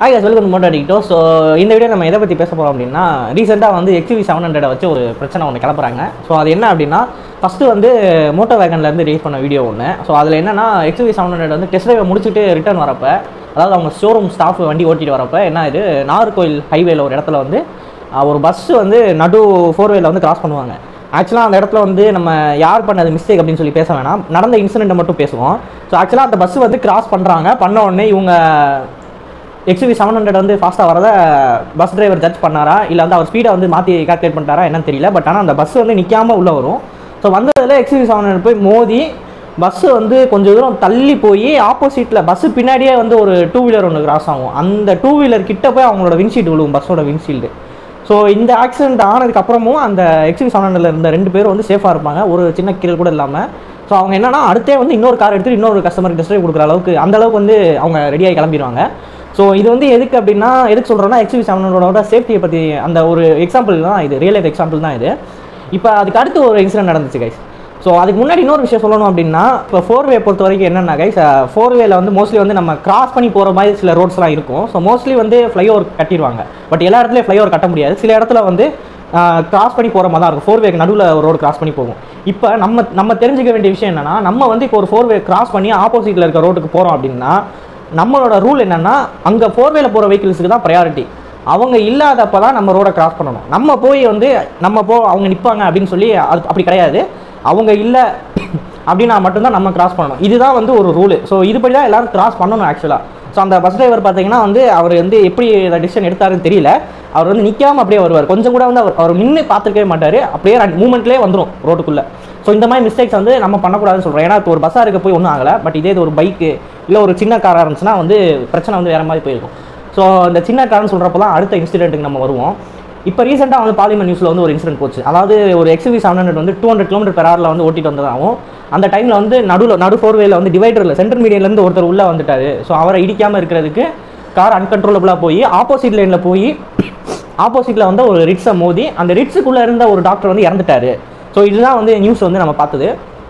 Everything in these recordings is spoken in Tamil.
ஹாய் guys வெல்கம் மோட்டோ அடிக்கிட்டோ ஸோ இந்த வீடியோ நம்ம எதை பற்றி பேச போகிறோம் அப்படின்னா ரீசெண்டாக வந்து எக்ஸ்வி செவன் ஹண்ட்ரட் வச்சு ஒரு பிரச்சனை ஒன்று கிளப்புறாங்க ஸோ அது என்ன அப்படின்னா ஃபஸ்ட்டு வந்து மோட்டோ வேகன்லேருந்து ரிலீஸ் பண்ண வீடியோ ஒன்று ஸோ அதில் என்னன்னா எக்ஸ்வி செவன் ஹண்ட்ரட் வந்து டெஸ்ட் ட்ரைவை முடிச்சுட்டு ரிட்டர்ன் வரப்போ அதாவது அவங்க ஷோரூம் ஸ்டாஃப் வண்டி ஓட்டிட்டு வரப்போ என்ன இது நாகர்கோயில் ஹைவேல ஒரு இடத்துல வந்து அஹ், ஒரு பஸ் வந்து நடு ஃபோர் வேல வந்து கிராஸ் பண்ணுவாங்க ஆக்சுவலாக அந்த இடத்துல வந்து நம்ம யார் பண்ணது மிஸ்டேக் அப்படின்னு சொல்லி பேச வேணாம் நடந்த இன்சிடென்ட்டை மட்டும் பேசுவோம் ஸோ ஆக்சுவலாக அந்த பஸ் வந்து கிராஸ் பண்ணுறாங்க பண்ண உடனே இவங்க எக்ஸ்வி செவன் ஹண்ட்ரட் வந்து ஃபாஸ்ட்டாக வரத பஸ் டிரைவர் ஜட்ஜ் பண்ணாரா இல்லை வந்து அவர் ஸ்பீடை வந்து மாற்றி கால்குலேட் பண்ணிட்டாரா என்னன்னு தெரியல பட் ஆனால் அந்த பஸ் வந்து நிற்காம உள்ளே வரும் ஸோ வந்ததில் எக்ஸ்வி செவன் ஹண்ட்ரட் போய் மோதி பஸ்ஸு வந்து கொஞ்சம் தூரம் தள்ளி போய் ஆப்போசிட்டில் பஸ்ஸு பின்னாடியே வந்து ஒரு டூ வீலர் ஒன்று கிராஸ் ஆகும் அந்த டூ வீலர் கிட்ட போய் அவங்களோட விண்ஷீல்டு விழுவும் பஸ்ஸோட விண்ஷீல்டு ஸோ இந்த ஆக்சிடென்ட் ஆனதுக்கு அப்புறமும் அந்த எக்ஸ்வி செவன் ஹண்ட்ரட்ல இருந்த ரெண்டு பேரும் வந்து சேஃபாக இருப்பாங்க ஒரு சின்ன கீழ் கூட இல்லாமல் ஸோ அவங்க என்னன்னா அடுத்தே வந்து இன்னொரு கார் எடுத்துட்டு இன்னொரு கஸ்டமருக்கு டெஸ்ட் கொடுக்குற அளவுக்கு அந்த அளவுக்கு வந்து அவங்க ரெடியாகி கிளம்பிடுவாங்க ஸோ இது வந்து எதுக்கு அப்படின்னா எதுக்கு சொல்கிறோன்னா எக்ஸ்வி செவன் ஹண்ட்ரடோட சேஃப்டியை பற்றி அந்த ஒரு எக்ஸாம்பிள் தான் இது ரியல் லைஃப் எக்ஸாம்பிள் தான் இது இப்போ அதுக்கு அடுத்து ஒரு இன்சிடென்ட் நடந்துச்சு கைஸ் ஸோ அதுக்கு முன்னாடி இன்னொரு விஷயம் சொல்லணும் அப்படின்னா இப்போ ஃபோர் வே பொறுத்த வரைக்கும் என்னென்ன கைஸ் ஃபோர் வேல வந்து மோஸ்ட்லி வந்து நம்ம கிராஸ் பண்ணி போகிற மாதிரி சில ரோட்ஸ்லாம் இருக்கும் ஸோ மோஸ்ட்லி வந்து ஃப்ளைஓவர் கட்டிடுவாங்க பட் எல்லா இடத்துலையும் ஃப்ளைஓவர் கட்ட முடியாது சில இடத்துல வந்து கிராஸ் பண்ணி போகிற மாதிரி தான் இருக்கும் ஃபோர் வேக்கு நடுவில் ஒரு ரோடு கிராஸ் பண்ணி போகும் இப்போ நம்ம நம்ம தெரிஞ்சுக்க வேண்டிய விஷயம் என்னன்னா நம்ம வந்து இப்போ ஒரு ஃபோர் வே கிராஸ் பண்ணி ஆப்போசிட்டில் இருக்க ரோட்டுக்கு போகிறோம் அப்படின்னா நம்மளோட ரூல் என்னன்னா அங்கே ஃபோர் வேல போகிற வெஹிக்கிள்ஸுக்கு தான் ப்ரையாரிட்டி அவங்க இல்லாதப்ப தான் நம்ம ரோடை கிராஸ் பண்ணணும் நம்ம போய் வந்து நம்ம போ அவங்க நிற்பாங்க அப்படின்னு சொல்லி அது அப்படி கிடையாது அவங்க இல்லை அப்படின்னா மட்டும்தான் நம்ம கிராஸ் பண்ணணும் இதுதான் வந்து ஒரு ரூலு ஸோ இதுபடி தான் எல்லாரும் கிராஸ் பண்ணணும் ஆக்சுவலாக ஸோ அந்த பஸ் டிரைவர் பார்த்தீங்கன்னா வந்து அவர் வந்து எப்படி இந்த டிசிஷன் எடுத்தாருன்னு தெரியல அவர் வந்து நிற்காம அப்படியே வருவார் கொஞ்சம் கூட வந்து அவர் அவர் நின்று பார்த்துருக்கவே மாட்டார் அப்படியே மூமெண்ட்லேயே வந்துடும் ரோட்டுக்குள்ளே ஸோ இந்த மாதிரி மிஸ்டேக்ஸ் வந்து நம்ம பண்ணக்கூடாதுன்னு சொல்கிறோம் ஏன்னா இப்போ ஒரு பஸ்ஸாக இருக்க போய் ஒன்றும் ஆகலை பட் இதே இது ஒரு பைக்கு இல்லை ஒரு சின்ன காராக இருந்துச்சுன்னா வந்து பிரச்சனை வந்து வேறு மாதிரி போயிருக்கும் ஸோ இந்த சின்ன கார்னு சொல்கிறப்ப தான் அடுத்த இன்சிடென்ட்டுக்கு நம்ம வருவோம் இப்போ ரீசெண்டாக வந்து பார்லிமெண்ட் நியூஸில் வந்து ஒரு இன்சிடென்ட் போச்சு அதாவது ஒரு எக்ஸ்வி செவன் ஹண்ட்ரட் வந்து டூ ஹண்ட்ரட் கிலோமீட்டர் பெர் ஹவரில் வந்து ஓட்டிட்டு வந்ததாகவும் அந்த டைமில் வந்து நடுவில் நடு ஃபோர் வேல வந்து டிவைடரில் சென்ட்ரல் மீடியன்லேருந்து ஒருத்தர் உள்ளே வந்துட்டாரு ஸோ அவரை இடிக்காமல் இருக்கிறதுக்கு கார் அன்கண்ட்ரோலபிளாக போய் ஆப்போசிட் லைனில் போய் ஆப்போசிட்டில் வந்து ஒரு ரிட்ஸை மோதி அந்த ரிட்ஸுக்குள்ளே இருந்த ஒரு டாக்டர் வந்து இறந்துட்டாரு ஸோ இதுதான் வந்து நியூஸ் வந்து நம்ம பார்த்தது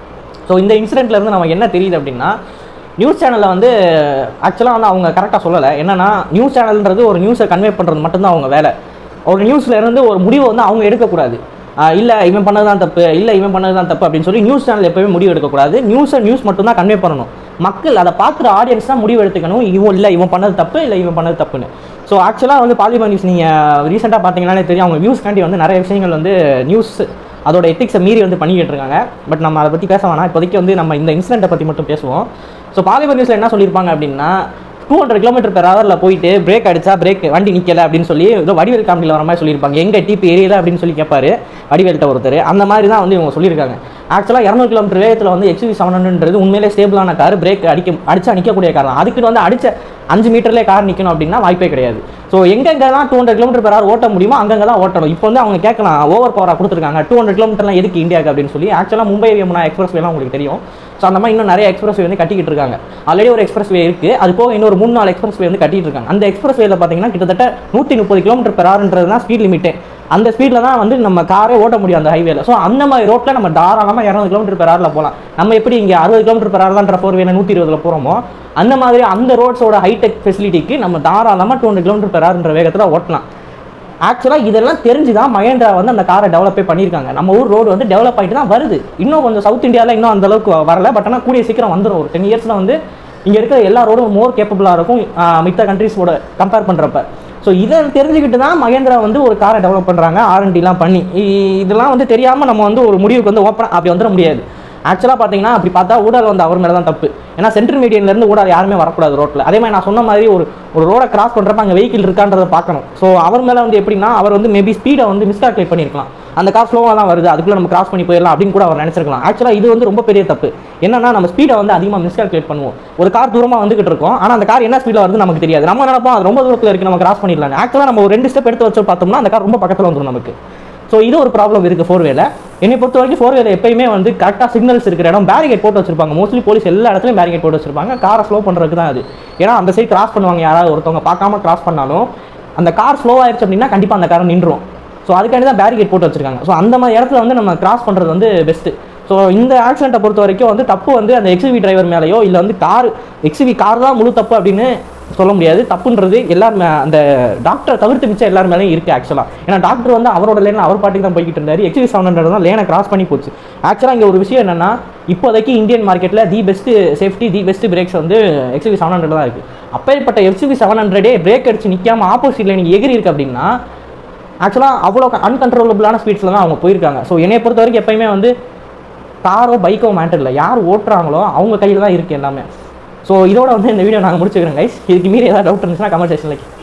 ஸோ இந்த இன்சிடென்ட்ல இருந்து நமக்கு என்ன தெரியுது அப்படின்னா நியூஸ் சேனலில் வந்து ஆக்சுவலாக வந்து அவங்க கரெக்டாக சொல்லலை என்னன்னா நியூஸ் சேனல்ன்றது ஒரு நியூஸை கன்வே பண்ணுறது மட்டும்தான் அவங்க வேலை ஒரு நியூஸ்ல இருந்து ஒரு முடிவை வந்து அவங்க எடுக்கக்கூடாது இல்லை இவன் பண்ணது தான் தப்பு இல்லை இவன் பண்ணது தான் தப்பு அப்படின்னு சொல்லி நியூஸ் சேனல் எப்பவுமே முடிவு எடுக்கக்கூடாது நியூஸை நியூஸ் மட்டும் தான் கன்வே பண்ணணும் மக்கள் அதை பார்க்குற ஆடியன்ஸ் தான் முடிவு எடுத்துக்கணும் இவன் இல்லை இவன் பண்ணது தப்பு இல்லை இவன் பண்ணது தப்புன்னு ஸோ ஆக்சுவலாக வந்து பார்லிமெண்ட் நியூஸ் நீங்கள் ரீசெண்டாக பார்த்தீங்கன்னாலே தெரியும் அவங்க வியூஸ்காண்டி வந்து நிறைய விஷயங்கள் வந்து நியூஸ் அதோட எத்திக்ஸை மீறி வந்து பண்ணிக்கிட்டு இருக்காங்க பட் நம்ம அதை பற்றி பேச வேணாம் இப்போதைக்கு வந்து நம்ம இந்த இன்சிடென்ட்டை பற்றி மட்டும் பேசுவோம் ஸோ பார்லிமெண்ட் நியூஸில் என்ன சொல்லியிருப்பாங்க அப்படின்னா டூ ஹண்ட்ரட் கிலோமீட்டர் பெர் ஹவரில் போயிட்டு பிரேக் அடிச்சா பிரேக் வண்டி நிற்கல அப்படின்னு சொல்லி ஏதோ வடிவேல் காமெடியில் வர மாதிரி சொல்லியிருப்பாங்க எங்க டிபி ஏரியல அப்படின்னு சொல்லி கேட்பாரு வடிவேல்கிட்ட ஒருத்தர் அந்த மாதிரி தான் வந்து இவங்க சொல்லியிருக்காங்க ஆக்சுவலாக இரநூறு கிலோமீட்டர் வேகத்தில் வந்து எக்ஸ்வி செவன் ஹண்ட்ரட்ன்றது உண்மையிலே ஸ்டேபிளான கார் பிரேக் அடிக்க அடிச்சா நிற்கக்கூடிய கார் தான் அதுக்கு வந்து அடிச்ச அஞ்சு மீட்டர்லேயே கார் நிற்கணும் அப்படின்னா வாய்ப்பே கிடையாது ஸோ எங்கெங்கெல்லாம் two hundred kilometre per hour ஓட்ட முடியுமோ அங்கங்கே தான் ஓட்டணும் இப்போ வந்து அவங்க கேட்கலாம் ஓவர் பவராக கொடுத்துருக்காங்க டூ ஹண்ட்ரட் கிலோமீட்டர்லாம் எதுக்கு இந்தியாவுக்கு அப்படின்னு சொல்லி ஆக்சுவலாக மும்பை யமுனா எக்ஸ்பிரஸ் வேலாம் உங்களுக்கு தெரியும் ஸோ அந்த மாதிரி இன்னும் நிறைய எக்ஸ்பிரஸ் வே வந்து கட்டிக்கிட்டு இருக்காங்க ஆல்ரெடி ஒரு எக்ஸ்பிரஸ் வே இருக்கு அது போக இன்னொரு மூணு நாலு எக்ஸ்பிரஸ் வே வந்து கட்டிட்டு இருக்காங்க அந்த எக்ஸ்பிரஸ் வேல பார்த்தீங்கன்னா கிட்டத்தட்ட நூற்றி முப்பது கிலோமீட்டர் பெர் ஹவர்ன்றது தான் ஸ்பீட் லிமிட்டே அந்த ஸ்பீடில் தான் வந்து நம்ம காரே ஓட்ட முடியும் அந்த ஹைவேல ஸோ அந்த மாதிரி ரோட்டில் நம்ம தாராளமாக இரநூறு கிலோமீட்டர் பெர் ஹவரில் போகலாம் நம்ம எப்படி இங்கே அறுபது கிலோமீட்டர் பெர் ஹவர் தான்ற ஃபோர் வேல நூற்றி இருபதுல போகிறோமோ அந்த மாதிரி அந்த ரோட்ஸோட ஹைடெக் ஃபெசிலிட்டிக்கு நம்ம தாராளமாக டூ ஹண்ட்ரட் கிலோமீட்டர் பெர் ஹவர்ன்ற வேகத்தில் ஓட்டலாம் ஆக்சுவலாக இதெல்லாம் தெரிஞ்சு தான் மகேந்திரா வந்து அந்த காரை டெவலப்பே பண்ணியிருக்காங்க நம்ம ஊர் ரோடு வந்து டெவலப் ஆகிட்டு தான் வருது இன்னும் கொஞ்சம் சவுத் இந்தியாவில் இன்னும் அந்த அளவுக்கு வரல பட் ஆனால் கூடிய சீக்கிரம் வந்துடும் ஒரு டென் இயர்ஸில் வந்து இங்கே இருக்கிற எல்லா ரோடும் மோர் கேப்பபிளாக இருக்கும் ஆஹ் மித்த கண்ட்ரீஸோட கம்பேர் பண்ணுறப்ப ஸோ இதை தெரிஞ்சுக்கிட்டு தான் மகேந்திரா வந்து ஒரு காரை டெவலப் பண்ணுறாங்க ஆர்என்டிலாம் பண்ணி இ- இதெல்லாம் வந்து தெரியாமல் நம்ம வந்து ஒரு முடிவுக்கு வந்து ஓப்பன் அப்படி வந்துட முடியாது ஆக்சுவலாக பார்த்தீங்கன்னா அப்படி பார்த்தா ஊடால் வந்து அவர் மேலே தான் தப்பு ஏன்னா சென்ட்ரல் மீடியன்லேருந்து ஊடால் யாருமே வரக்கூடாது ரோட்டில் அதே மாதிரி நான் சொன்ன மாதிரி ஒரு ஒரு ரோடை கிராஸ் பண்ணுறப்ப அங்கே வெஹிக்கிள் இருக்கான்றதை பார்க்கணும் ஸோ அவர் மேலே வந்து எப்படின்னா அவர் வந்து மேபி ஸ்பீடை வந்து மிஸ்கால்குலேட் பண்ணியிருக்கலாம் அந்த கார் ஸ்லோவாக தான் வருது அதுக்குள்ளே நம்ம கிராஸ் பண்ணி போயிடலாம் அப்படின்னு கூட அவர் நினச்சிருக்கலாம் ஆக்சுவலாக இது வந்து ரொம்ப பெரிய தப்பு என்னன்னா நம்ம ஸ்பீடை வந்து அதிகமாக மிஸ்கால்குலேட் பண்ணுவோம் ஒரு கார் தூரமாக வந்துகிட்டு இருக்கோம் ஆனால் அந்த கார் என்ன ஸ்பீடில் வருது நமக்கு தெரியாது நம்ம நினைப்போம் அது ரொம்ப தூரத்தில் இருக்கு நம்ம கிராஸ் பண்ணிடலாம் ஆக்சுவலாக நம்ம ஒரு ரெண்டு ஸ்டெப் எடுத்து வச்சு பார்த்தோம்னா அந்த கார் ரொம்ப பக்கத்தில் வந்துடும் நமக்கு ஸோ இது ஒரு ப்ராப்ளம் இருக்குது ஃபோர் வேல என்னை பொறுத்த வரைக்கும் ஃபோர் வேல எப்பயுமே வந்து கரெக்டாக சிக்னல்ஸ் இருக்கிற இடம் பேரிகேட் போட்டு வச்சிருப்பாங்க மோஸ்ட்லி போலீஸ் எல்லா இடத்துலையும் பேரிகேட் போட்டு வச்சிருப்பாங்க காரை ஸ்லோ பண்ணுறதுக்கு தான் அது ஏன்னா அந்த சைடு கிராஸ் பண்ணுவாங்க யாராவது ஒருத்தவங்க பார்க்காம கிராஸ் பண்ணாலும் அந்த கார் ஸ்லோ ஆயிடுச்சு அப்படின்னா கண்டிப்பாக அந்த காரை நின்றும் ஸோ அதுக்காண்டி தான் பேரிகேட் போட்டு வச்சிருக்காங்க ஸோ அந்த மாதிரி இடத்துல வந்து நம்ம கிராஸ் பண்ணுறது வந்து பெஸ்ட்டு ஸோ இந்த ஆக்சிடென்ட்டை பொறுத்த வரைக்கும் வந்து தப்பு வந்து அந்த எக்ஸ்வி டிரைவர் மேலேயோ இல்லை வந்து கார் எக்ஸ்வி கார் தான் முழு தப்பு அப்படின்னு சொல்ல முடியாது தப்புன்றது எல்லாருமே அந்த டாக்டரை தவிர்த்து மிச்சம் எல்லார் மேலேயும் இருக்குது ஆக்சுவலாக ஏன்னா டாக்டர் வந்து அவரோட லேன் அவர் பாட்டுக்கு தான் போய்கிட்டு இருந்தார் எக்ஸ்வி செவன் ஹண்ட்ரட் தான் லேனை கிராஸ் பண்ணி போச்சு ஆக்சுவலாக இங்கே ஒரு விஷயம் என்னன்னா இப்போதைக்கு இந்தியன் மார்க்கெட்டில் the best safety the best brakes வந்து எக்ஸ்வி செவன் ஹண்ட்ரட் தான் இருக்குது அப்பேற்பட்ட எக்ஸ்வி செவன் ஹண்ட்ரடே பிரேக் அடிச்சு நிற்காம ஆப்போசிட்டில் நீங்கள் எகிரி இருக்கு அப்படின்னா ஆக்சுவலாக அவ்வளோ அன்கண்ட்ரோலபிளான ஸ்பீட்ஸில் தான் அவங்க போயிருக்காங்க ஸோ என்னைய பொறுத்த வரைக்கும் எப்பயுமே வந்து காரோ பைக்கோ மேட்டர் இல்லை யார் ஓட்டுறாங்களோ அவங்க கையில் தான் இருக்குது எல்லாமே ஸோ இதோட வந்து இந்த வீடியோ நாங்கள் முடிச்சுக்கிறோம் கைஸ் இதுக்கு மீறி ஏதாவது டவுட் இருந்துச்சுன்னா கமெண்ட் செக்ஷனில்